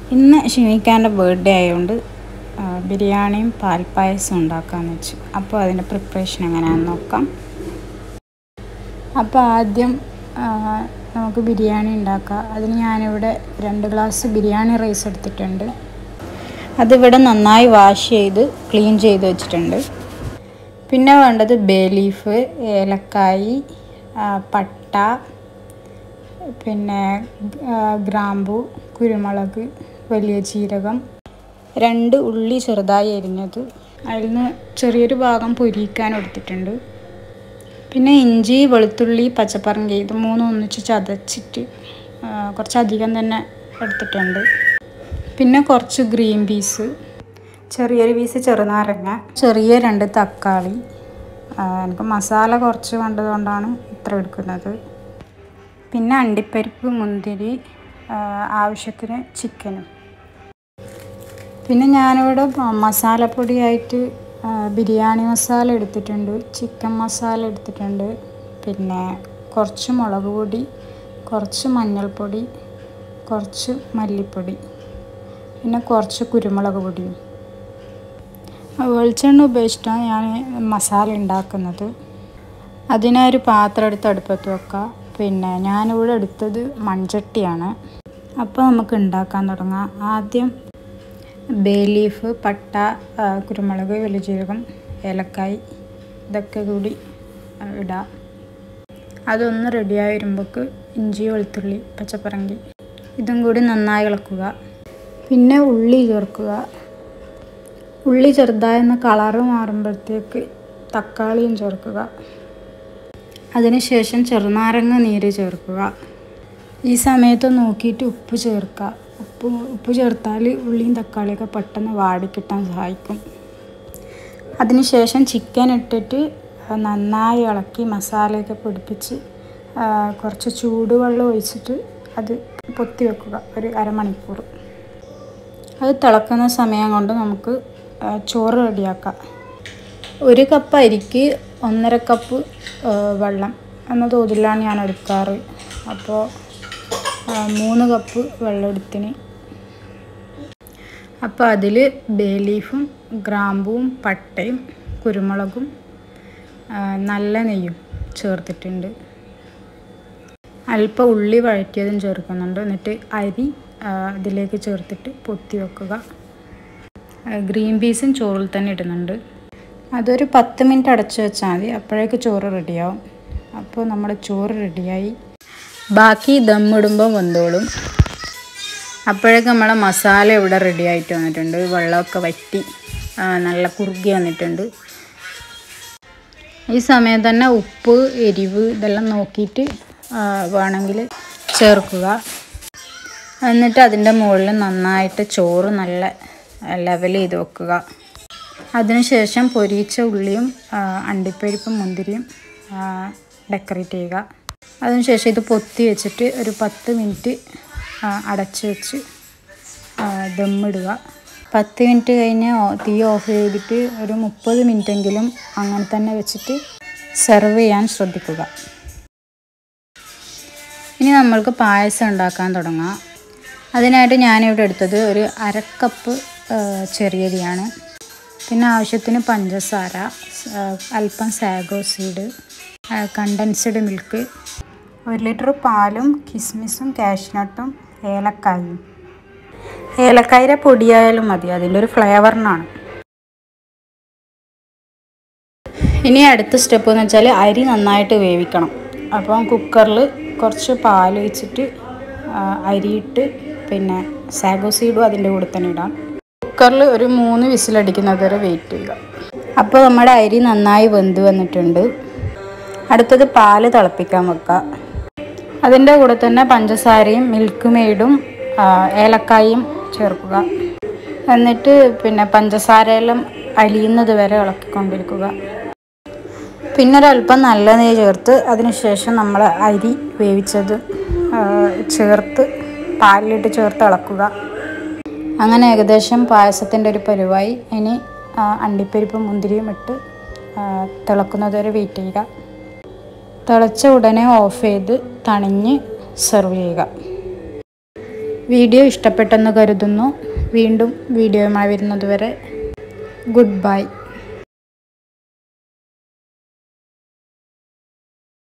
ഇന്ന് ഷിമിക്കാൻ്റെ ബർത്ത്ഡേ ആയതുകൊണ്ട് ആ, ബിരിയാണിയും പാൽപ്പായസം ഉണ്ടാക്കാമെന്ന് വെച്ചു അപ്പോൾ അതിൻ്റെ പ്രിപ്പറേഷൻ എങ്ങനെയാണെന്ന് നോക്കാം അപ്പോൾ ആദ്യം ആ, നമുക്ക് ബിരിയാണി ഉണ്ടാക്കാം അതിന് ഞാനിവിടെ രണ്ട് ഗ്ലാസ് ബിരിയാണി റൈസ് എടുത്തിട്ടുണ്ട് അതിവിടെ നന്നായി വാഷ് ചെയ്ത് ക്ലീൻ ചെയ്ത് വെച്ചിട്ടുണ്ട് പിന്നെ വേണ്ടത് ബേ ലീഫ് ഏലക്കായി ആ, പട്ട പിന്നെ ആ, ഗ്രാമ്പു കുരുമുളക് വലിയ ജീരകം രണ്ട് ഉള്ളി ചെറുതായി അരിഞ്ഞത് അതിൽ നിന്ന് ചെറിയൊരു ഭാഗം പൊരിക്കാൻ എടുത്തിട്ടുണ്ട് പിന്നെ ഇഞ്ചി വെളുത്തുള്ളി പച്ചപ്പറങ്കി ഇത് മൂന്നും ഒന്നിച്ച് ചതച്ചിട്ട് ആ, കുറച്ചധികം തന്നെ എടുത്തിട്ടുണ്ട് പിന്നെ കുറച്ച് ഗ്രീൻ പീസ് ചെറിയൊരു പീസ് ചെറുനാരങ്ങ ചെറിയ രണ്ട് തക്കാളി ആ, എനിക്ക് മസാല കുറച്ച് വേണ്ടതുകൊണ്ടാണ് ഇത്ര എടുക്കുന്നത് പിന്നെ അണ്ടിപ്പരിപ്പ് മുന്തിരി ആ, ആവശ്യത്തിന് ചിക്കനും പിന്നെ ഞാനിവിടെ മ- മസാലപ്പൊടിയായിട്ട് ആ, ബിരിയാണി മസാല എടുത്തിട്ടുണ്ട് ചിക്കൻ മസാല എടുത്തിട്ടുണ്ട് പിന്നെ കുറച്ച് മുളക് പൊടി കുറച്ച് മഞ്ഞൾപ്പൊടി കുറച്ച് മല്ലിപ്പൊടി പിന്നെ കുറച്ച് കുരുമുളക് പൊടിയും ആ, വെളിച്ചെണ്ണ ഉപയോഗിച്ചിട്ടാണ് ഞാൻ മസാല ഉണ്ടാക്കുന്നത് അതിനൊരു പാത്രം എടുത്ത് അടുപ്പത്ത് വെക്കുക പിന്നെ ഞാനിവിടെ എടുത്തത് മൺചട്ടിയാണ് അപ്പോൾ നമുക്ക് ഉണ്ടാക്കാൻ തുടങ്ങാം ആദ്യം ബേ ലീഫ് പട്ട ആ, കുരുമുളക് വലിയ ജീരകം ഏലക്കായ് ഇതൊക്കെ കൂടി ആ, ഇടാം അതൊന്ന് റെഡിയായി വരുമ്പോൾക്ക് ഇഞ്ചി വെളുത്തുള്ളി പച്ചപ്പറങ്കി ഇതും കൂടി നന്നായി ഇളക്കുക പിന്നെ ഉള്ളി ചേർക്കുക ഉള്ളി ചെറുതായൊന്ന് കളറ് മാറുമ്പോഴത്തേക്ക് തക്കാളിയും ചേർക്കുക അതിനുശേഷം ചെറുനാരങ്ങ നീര് ചേർക്കുക ഈ സമയത്ത് നോക്കിയിട്ട് ഉപ്പ് ചേർക്കുക ഉപ്പ് ഉപ്പ് ചേർത്താൽ ഉള്ളിയും തക്കാളിയൊക്കെ പെട്ടെന്ന് വാടിക്കിട്ടാൻ സഹായിക്കും അതിനുശേഷം ചിക്കൻ ഇട്ടിട്ട് നന്നായി ഇളക്കി മസാലയൊക്കെ പിടിപ്പിച്ച് ആ, കുറച്ച് ചൂടുവെള്ളം ഒഴിച്ചിട്ട് അത് പൊത്തി വെക്കുക ഒരു അരമണിക്കൂർ അത് തിളക്കുന്ന സമയം കൊണ്ട് നമുക്ക് ആ, ചോറ് റെഡിയാക്കാം ഒരു കപ്പ് അരിക്ക് ഒന്നര കപ്പ് ആ, വെള്ളം എന്ന തോതിലാണ് ഞാൻ എടുക്കാറ് അപ്പോൾ ആ, മൂന്ന് കപ്പ് വെള്ളം എടുത്തിന് അപ്പോൾ അതിൽ ബേ ലീഫും ഗ്രാമ്പുവും പട്ടയും കുരുമുളകും ആ, നല്ല നെയ്യും ചേർത്തിട്ടുണ്ട് അല്പം ഉള്ളി വഴറ്റിയതും ചേർക്കുന്നുണ്ട് എന്നിട്ട് അരി ആ, ഇതിലേക്ക് ചേർത്തിട്ട് പൊത്തി വെക്കുക ആ, ഗ്രീൻ പീസും ചോറിൽ തന്നെ ഇടുന്നുണ്ട് അതൊരു പത്ത് മിനിറ്റ് അടച്ചു വെച്ചാൽ മതി അപ്പോഴേക്ക് ചോറ് റെഡിയാവും അപ്പോൾ നമ്മുടെ ചോറ് റെഡിയായി ബാക്കി ദമ്മിടുമ്പോൾ വെന്തോളും അപ്പോഴേക്ക് നമ്മളെ മസാല ഇവിടെ റെഡി ആയിട്ട് വന്നിട്ടുണ്ട് വെള്ളമൊക്കെ വറ്റി ആ, നല്ല കുറുകി വന്നിട്ടുണ്ട് ഈ സമയം തന്നെ ഉപ്പ് എരിവ് ഇതെല്ലാം നോക്കിയിട്ട് ആ, വേണമെങ്കിൽ ചേർക്കുക എന്നിട്ട് അതിൻ്റെ മുകളിൽ നന്നായിട്ട് ചോറ് നല്ല ലെവൽ ചെയ്ത് വെക്കുക അതിനുശേഷം പൊരിച്ച ഉള്ളിയും ആ, അണ്ടിപ്പരിപ്പും മുന്തിരിയും ഡെക്കറേറ്റ് ചെയ്യുക അതിനുശേഷം ഇത് പൊത്തി വെച്ചിട്ട് ഒരു പത്ത് മിനിറ്റ് അടച്ച് വെച്ച് ആ, ദമ്മിടുക പത്ത് മിനിറ്റ് കഴിഞ്ഞ് ഓ- തീ ഓഫ് ചെയ്തിട്ട് ഒരു മുപ്പത് മിനിറ്റെങ്കിലും അങ്ങനെ തന്നെ വെച്ചിട്ട് സെർവ് ചെയ്യാൻ ശ്രദ്ധിക്കുക ഇനി നമ്മൾക്ക് പായസം ഉണ്ടാക്കാൻ തുടങ്ങാം അതിനായിട്ട് ഞാനിവിടെ എടുത്തത് ഒരു അരക്കപ്പ് ആ, ചെറിയരിയാണ് പിന്നെ ആവശ്യത്തിന് പഞ്ചസാര ആ, അല്പം സാഗോ സീഡ് കണ്ടൻസ്ഡ് മിൽക്ക് ഒരു ലിറ്റർ പാലും കിസ്മിസും കാഷ്നട്ടും ഏലക്കായും ഏലക്കായുടെ പൊടിയായാലും മതി അതിൻ്റെ ഒരു ഫ്ലേവറിനാണ് ഇനി അടുത്ത സ്റ്റെപ്പ് എന്ന് വെച്ചാൽ അരി നന്നായിട്ട് വേവിക്കണം അപ്പം കുക്കറിൽ കുറച്ച് പാൽ ഒഴിച്ചിട്ട് ആ, അരിയിട്ട് പിന്നെ സാഗോ സീഡും അതിൻ്റെ കൂടെ തന്നെ ഇടാം കുക്കറിൽ ഒരു മൂന്ന് വിസിലടിക്കുന്നത് വരെ വെയിറ്റ് ചെയ്യുക അപ്പോൾ നമ്മുടെ അരി നന്നായി വെന്ത് വന്നിട്ടുണ്ട് അടുത്തത് പാല് തിളപ്പിക്കാൻ വെക്കുക അതിൻ്റെ കൂടെ തന്നെ പഞ്ചസാരയും മിൽക്ക് മെയ്ഡും ആ, ഏലക്കായും ചേർക്കുക എന്നിട്ട് പിന്നെ പഞ്ചസാരയെല്ലാം അലിയുന്നത് വരെ ഇളക്കിക്കൊണ്ടിരിക്കുക പിന്നെ ഒരല്പം നല്ല നെയ്യ് ചേർത്ത് അതിനുശേഷം നമ്മൾ അരി വേവിച്ചത് ആ, ചേർത്ത് പാലിലിട്ട് ചേർത്ത് ഇളക്കുക അങ്ങനെ ഏകദേശം പായസത്തിൻ്റെ ഒരു പരുവായി ഇനി ആ, അണ്ടിപ്പരിപ്പും മുന്തിരിയും ഇട്ട് ആ, തിളക്കുന്നത് വരെ വെയിറ്റ് ചെയ്യുക തിളച്ച ഉടനെ ഓഫ് ചെയ്ത് തണിഞ്ഞ് സെർവ് ചെയ്യുക വീഡിയോ ഇഷ്ടപ്പെട്ടെന്ന് കരുതുന്നു വീണ്ടും വീഡിയോയുമായി വരുന്നത് വരെ ഗുഡ് ബൈ